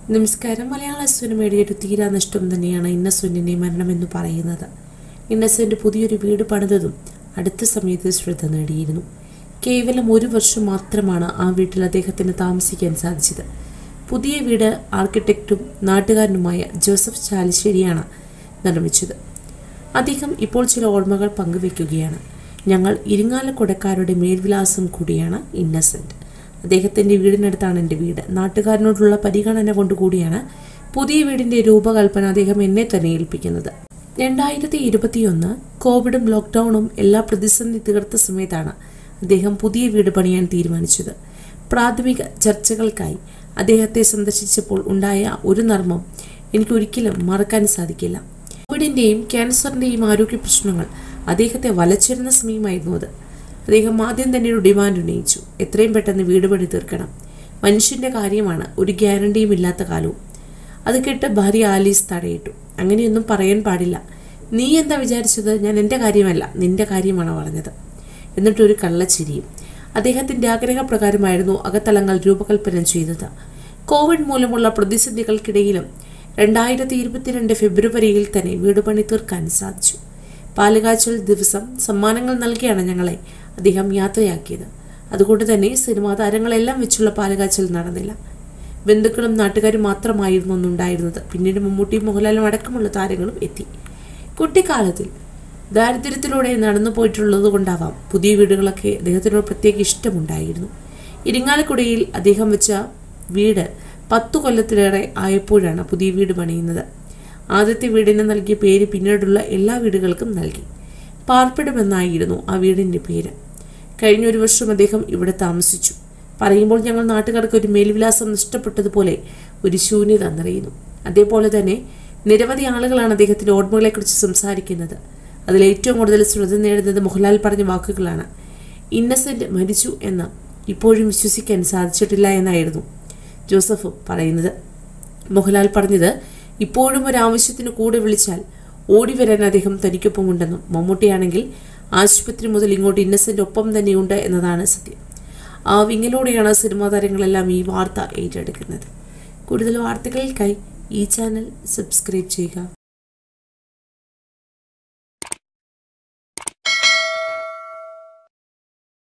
നമസ്കാരം മലയാള സിനിമയുടെ ഒരു തീരാ നഷ്ടം തന്നെയാണ് ഇന്നസെന്റിന്റെ മരണമെന്ന് പറയുന്നത് ഇന്നസെന്റ് പുതിയൊരു വീട് പണിതതും അടുത്ത സമയത്ത് ശ്രദ്ധ നേടിയിരുന്നു കേവലം ഒരു വർഷം മാത്രമാണ് ആ വീട്ടിൽ അദ്ദേഹത്തിന് താമസിക്കാൻ സാധിച്ചത് പുതിയ വീട് ആർക്കിടെക്റ്റും നാട്ടുകാരനുമായ ജോസഫ് ചാലിശ്ശേരിയാണ് നിർമ്മിച്ചത് അദ്ദേഹം ഇപ്പോൾ ചില ഓർമ്മകൾ പങ്കുവെക്കുകയാണ് ഞങ്ങൾ ഇരിങ്ങാലക്കുടക്കാരുടെ മേൽവിലാസം കൂടിയാണ് ഇന്നസെന്റ് അദ്ദേഹത്തിന്റെ വീടിനടുത്താണ് എൻ്റെ വീട് നാട്ടുകാരനോടുള്ള പരിഗണന കൊണ്ടുകൂടിയാണ് പുതിയ വീടിന്റെ രൂപകൽപ്പന അദ്ദേഹം എന്നെ തന്നെ ഏൽപ്പിക്കുന്നത് രണ്ടായിരത്തി ഇരുപത്തിയൊന്ന് കോവിഡും ലോക്ക്ഡൌണും എല്ലാ പ്രതിസന്ധി തീർത്ത സമയത്താണ് അദ്ദേഹം പുതിയ വീട് പണിയാൻ തീരുമാനിച്ചത് പ്രാഥമിക ചർച്ചകൾക്കായി അദ്ദേഹത്തെ സന്ദർശിച്ചപ്പോൾ ഉണ്ടായ ഒരു നർമ്മം എനിക്ക് ഒരിക്കലും മറക്കാൻ സാധിക്കില്ല കോവിഡിന്റെയും ക്യാൻസറിന്റെയും ആരോഗ്യ പ്രശ്നങ്ങൾ അദ്ദേഹത്തെ വലച്ചിരുന്ന സമയമായിരുന്നു അത് അദ്ദേഹം ആദ്യം തന്നെ ഒരു ഡിമാൻഡ് ഉന്നയിച്ചു എത്രയും പെട്ടെന്ന് വീട് പണി തീർക്കണം മനുഷ്യന്റെ കാര്യമാണ് ഒരു ഗ്യാരണ്ടിയും ഇല്ലാത്ത കാലവും അത് കേട്ട് ഭാര്യ ആലീസ് തടയിട്ടു അങ്ങനെയൊന്നും പറയാൻ പാടില്ല നീ എന്താ വിചാരിച്ചത് ഞാൻ എൻ്റെ കാര്യമല്ല നിന്റെ കാര്യമാണ് പറഞ്ഞത് എന്നിട്ടൊരു കള്ളച്ചിരിയും അദ്ദേഹത്തിന്റെ ആഗ്രഹപ്രകാരമായിരുന്നു അകത്തളങ്ങൾ രൂപകൽപ്പന ചെയ്തത് കോവിഡ് മൂലമുള്ള പ്രതിസന്ധികൾക്കിടയിലും രണ്ടായിരത്തി ഇരുപത്തിരണ്ട് ഫെബ്രുവരിയിൽ തന്നെ വീട് പണി തീർക്കാൻ സാധിച്ചു പാലുകാച്ചൽ ദിവസം സമ്മാനങ്ങൾ നൽകിയാണ് ഞങ്ങളെ അദ്ദേഹം യാത്രയാക്കിയത് അതുകൊണ്ട് തന്നെ സിനിമാ താരങ്ങളെല്ലാം വെച്ചുള്ള പാലുകാച്ചൽ നടന്നില്ല ബന്ധുക്കളും നാട്ടുകാരും മാത്രമായിരുന്നു അന്നുണ്ടായിരുന്നത് പിന്നീട് മമ്മൂട്ടിയും മോഹൻലാലും അടക്കമുള്ള താരങ്ങളും എത്തി കുട്ടിക്കാലത്തിൽ ദാരിദ്ര്യത്തിലൂടെ നടന്നു പോയിട്ടുള്ളത് കൊണ്ടാവാം പുതിയ വീടുകളൊക്കെ അദ്ദേഹത്തിനോട് പ്രത്യേക ഇഷ്ടമുണ്ടായിരുന്നു ഇരിങ്ങാലക്കുടയിൽ അദ്ദേഹം വെച്ച വീട് പത്തു കൊല്ലത്തിലേറെ ആയപ്പോഴാണ് പുതിയ വീട് പണിയുന്നത് ആദ്യത്തെ വീടിന് നൽകിയ പേര് പിന്നീടുള്ള എല്ലാ വീടുകൾക്കും നൽകി പാർപ്പിടമെന്നായിരുന്നു ആ വീടിന്റെ പേര് കഴിഞ്ഞ ഒരു വർഷം അദ്ദേഹം ഇവിടെ താമസിച്ചു പറയുമ്പോൾ ഞങ്ങൾ നാട്ടുകാർക്ക് ഒരു മേൽവിലാസം നഷ്ടപ്പെട്ടതുപോലെ ഒരു ശൂന്യത നിറയുന്നു അതേപോലെ തന്നെ നിരവധി ആളുകളാണ് അദ്ദേഹത്തിന്റെ ഓർമ്മകളെക്കുറിച്ച് സംസാരിക്കുന്നത് അതിൽ ഏറ്റവും കൂടുതൽ ശ്രദ്ധ നേടുന്നത് മോഹൻലാൽ പറഞ്ഞ വാക്കുകളാണ് ഇന്നസെന്റ് മരിച്ചു എന്ന് ഇപ്പോഴും വിശ്വസിക്കാൻ സാധിച്ചിട്ടില്ല എന്നായിരുന്നു ജോസഫ് പറയുന്നത് മോഹൻലാൽ പറഞ്ഞത് ഇപ്പോഴും ഒരു ആവശ്യത്തിന് കൂടെ വിളിച്ചാൽ ഓടി വരാൻ അദ്ദേഹം തനിക്കൊപ്പമുണ്ടെന്നും മമ്മൂട്ടിയാണെങ്കിൽ ആശുപത്രി മുതൽ ഇങ്ങോട്ട് ഇന്നസെന്റ് ഒപ്പം തന്നെയുണ്ട് എന്നതാണ് സത്യം ആ വിങ്ങിലൂടെയാണ് സിനിമാ താരങ്ങളെല്ലാം ഈ വാർത്ത ഏറ്റെടുക്കുന്നത് കൂടുതൽ വാർത്തകൾക്കായി ഈ ചാനൽ സബ്സ്ക്രൈബ് ചെയ്യുക